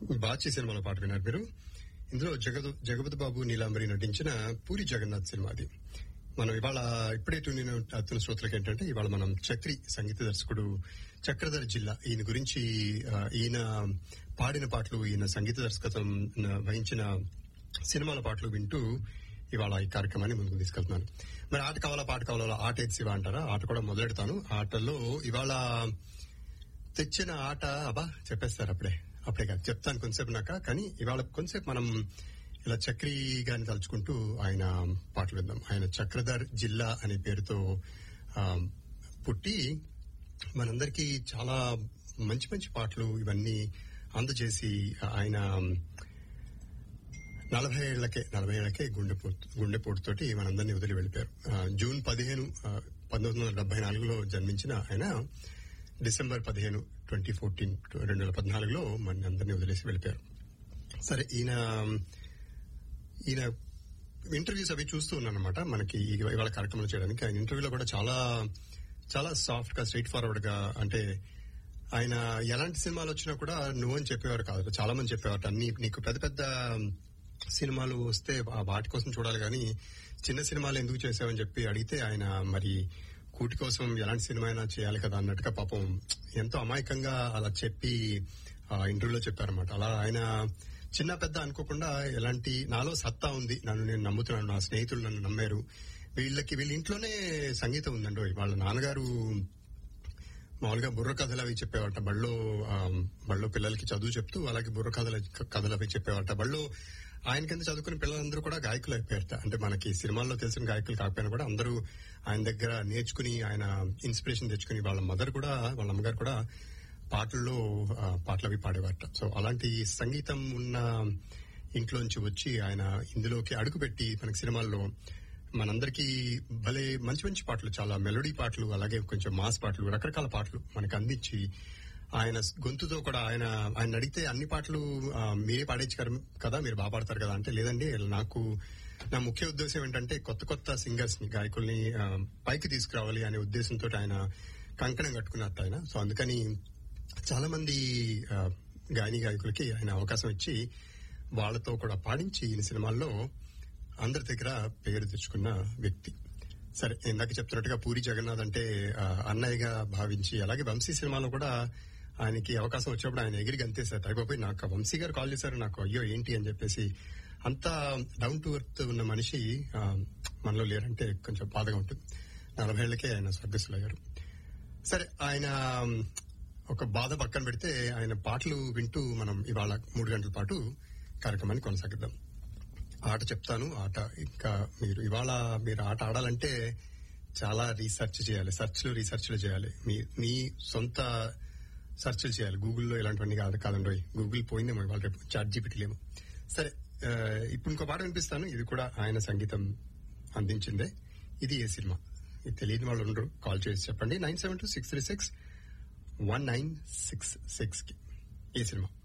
బాచి సినిమాలో పాట విన్నారు మీరు ఇందులో జగదు జగపతి బాబు నీలాంబరి నటించిన పూరి జగన్నాథ్ సినిమా అది మనం ఇవాళ ఇప్పుడే నేను అతని శ్రోతలకు ఏంటంటే ఇవాళ మనం చక్రి సంగీత దర్శకుడు చక్రధర్ జిల్లా ఈయన గురించి ఆ, ఈయన పాడిన పాటలు ఈయన సంగీత దర్శకత్వం వహించిన సినిమాల పాటలు వింటూ ఇవాళ ఈ కార్యక్రమాన్ని ముందుకు తీసుకెళ్తున్నాను మరి ఆట కావాలా పాట కావాలా ఆట ఏది శివ అంటారా ఆట కూడా మొదలెడతాను ఆటల్లో ఇవాళ తెచ్చిన ఆట అబ్బా చెప్పేస్తారు అప్పుడే అప్పుడే కాదు చెప్తాను కొంతసేపు నాక కానీ ఇవాళ కొంతసేపు మనం ఇలా చక్రి గారిని తలుచుకుంటూ ఆయన పాటలు విందాం ఆయన చక్రధర్ జిల్లా అనే పేరుతో ఆ, పుట్టి మనందరికీ చాలా మంచి మంచి పాటలు ఇవన్నీ అందజేసి ఆయన నలభై ఏళ్లకే నలభై ఏళ్లకే గుండెపోటు గుండెపోటుతోటి మనందరినీ వదిలి వెళ్ళిపోయారు ఆ, జూన్ పదిహేను ఆ, పంతొమ్మిది వందల డెబ్బై నాలుగులో జన్మించిన ఆయన డిసెంబర్ పదిహేను ట్వంటీ ఫోర్టీన్ రెండు వేల పద్నాలుగులో మన అందరినీ వదిలేసి వెళ్ళిపోయారు సరే ఈయన ఈయన ఇంటర్వ్యూస్ అవి చూస్తూ ఉన్నాను అనమాట మనకి ఈ- ఇవాళ కార్యక్రమం చేయడానికి ఆయన ఇంటర్వ్యూలో కూడా చాలా చాలా సాఫ్ట్ గా స్ట్రైట్ ఫార్వర్డ్ గా అంటే ఆయన ఎలాంటి సినిమాలు వచ్చినా కూడా నువ్వని చెప్పేవారు కాదు చాలా మంది చెప్పేవారు అన్ని నీకు పెద్ద పెద్ద సినిమాలు వస్తే ఆ వాటి కోసం చూడాలి కానీ చిన్న సినిమాలు ఎందుకు చేసావని చెప్పి అడిగితే ఆయన మరి కూటి కోసం ఎలాంటి సినిమా అయినా చేయాలి కదా అన్నట్టుగా పాపం ఎంతో అమాయకంగా అలా చెప్పి ఆ ఇంటర్వ్యూలో చెప్పారన్నమాట అలా ఆయన చిన్న పెద్ద అనుకోకుండా ఎలాంటి నాలో సత్తా ఉంది నన్ను నేను నమ్ముతున్నాను నా స్నేహితులు నన్ను నమ్మారు వీళ్ళకి వీళ్ళ ఇంట్లోనే సంగీతం ఉందండి వాళ్ళ నాన్నగారు మామూలుగా బుర్ర కథలు అవి చెప్పేవాట బళ్ళో ఆ, బళ్ళో పిల్లలకి చదువు చెప్తూ అలాగే బుర్ర కథలు కథలు అవి చెప్పేవాట బళ్ళో ఆయన కింద చదువుకున్న పిల్లలందరూ కూడా గాయకులు అయిపోయారట అంటే మనకి సినిమాల్లో తెలిసిన గాయకులు కాకపోయినా కూడా అందరూ ఆయన దగ్గర నేర్చుకుని ఆయన ఇన్స్పిరేషన్ తెచ్చుకుని వాళ్ళ మదర్ కూడా వాళ్ళ అమ్మగారు కూడా పాటల్లో ఆ, పాటలు అవి పాడేవారట సో అలాంటి సంగీతం ఉన్న ఇంట్లోంచి వచ్చి ఆయన ఇందులోకి అడుగుపెట్టి మనకి సినిమాల్లో మనందరికీ భలే మంచి మంచి పాటలు చాలా మెలోడీ పాటలు అలాగే కొంచెం మాస్ పాటలు రకరకాల పాటలు మనకు అందించి ఆయన గొంతుతో కూడా ఆయన ఆయన అడిగితే అన్ని పాటలు ఆ, మీరే పాడేచ్చు కదా మీరు బాగా పాడతారు కదా అంటే లేదండి నాకు నా ముఖ్య ఉద్దేశం ఏంటంటే కొత్త కొత్త సింగర్స్ ని గాయకుల్ని ఆ, పైకి తీసుకురావాలి అనే ఉద్దేశంతో ఆయన కంకణం కట్టుకున్నట్టు ఆయన సో అందుకని చాలా మంది ఆ, గాయని గాయకులకి ఆయన అవకాశం ఇచ్చి వాళ్ళతో కూడా పాడించి ఈయన సినిమాల్లో అందరి దగ్గర పేరు తెచ్చుకున్న వ్యక్తి సరే ఇందాక చెప్తున్నట్టుగా పూరి జగన్నాథ్ అంటే ఆ, అన్నయ్యగా భావించి అలాగే వంశీ సినిమాలో కూడా ఆయనకి అవకాశం వచ్చినప్పుడు ఆయన ఎగిరి గంతేశారు అయిపోయి నాకు ఆ వంశీ గారు కాల్ చేశారు నాకు అయ్యో ఏంటి అని చెప్పేసి అంత డౌన్ టు ఎర్త్ ఉన్న మనిషి ఆ, మనలో లేరంటే కొంచెం బాధగా ఉంటుంది నలభై ఏళ్లకే ఆయన స్వర్గస్థులు అయ్యారు సరే ఆయన ఉమ్, ఒక బాధ పక్కన పెడితే ఆయన పాటలు వింటూ మనం ఇవాళ మూడు గంటల పాటు కార్యక్రమాన్ని కొనసాగిద్దాం ఆట చెప్తాను ఆట ఇంకా మీరు ఇవాళ మీరు ఆట ఆడాలంటే చాలా రీసెర్చ్ చేయాలి సెర్చ్లు రీసెర్చ్లు చేయాలి మీ మీ సొంత సెర్చ్లు చేయాలి గూగుల్లో ఇలాంటివన్నీ కాదు కాదండి గూగుల్ పోయిందేమో ఇవాళ రేపు చాట్ జీపీటీలేమో సరే ఆ, ఇప్పుడు ఇంకో పాట వినిపిస్తాను ఇది కూడా ఆయన సంగీతం అందించిందే ఇది ఏ సినిమా ఇది తెలియని వాళ్ళు ఉండరు కాల్ చేసి చెప్పండి nine seven two six three six one nine six six కి ఈ సినిమా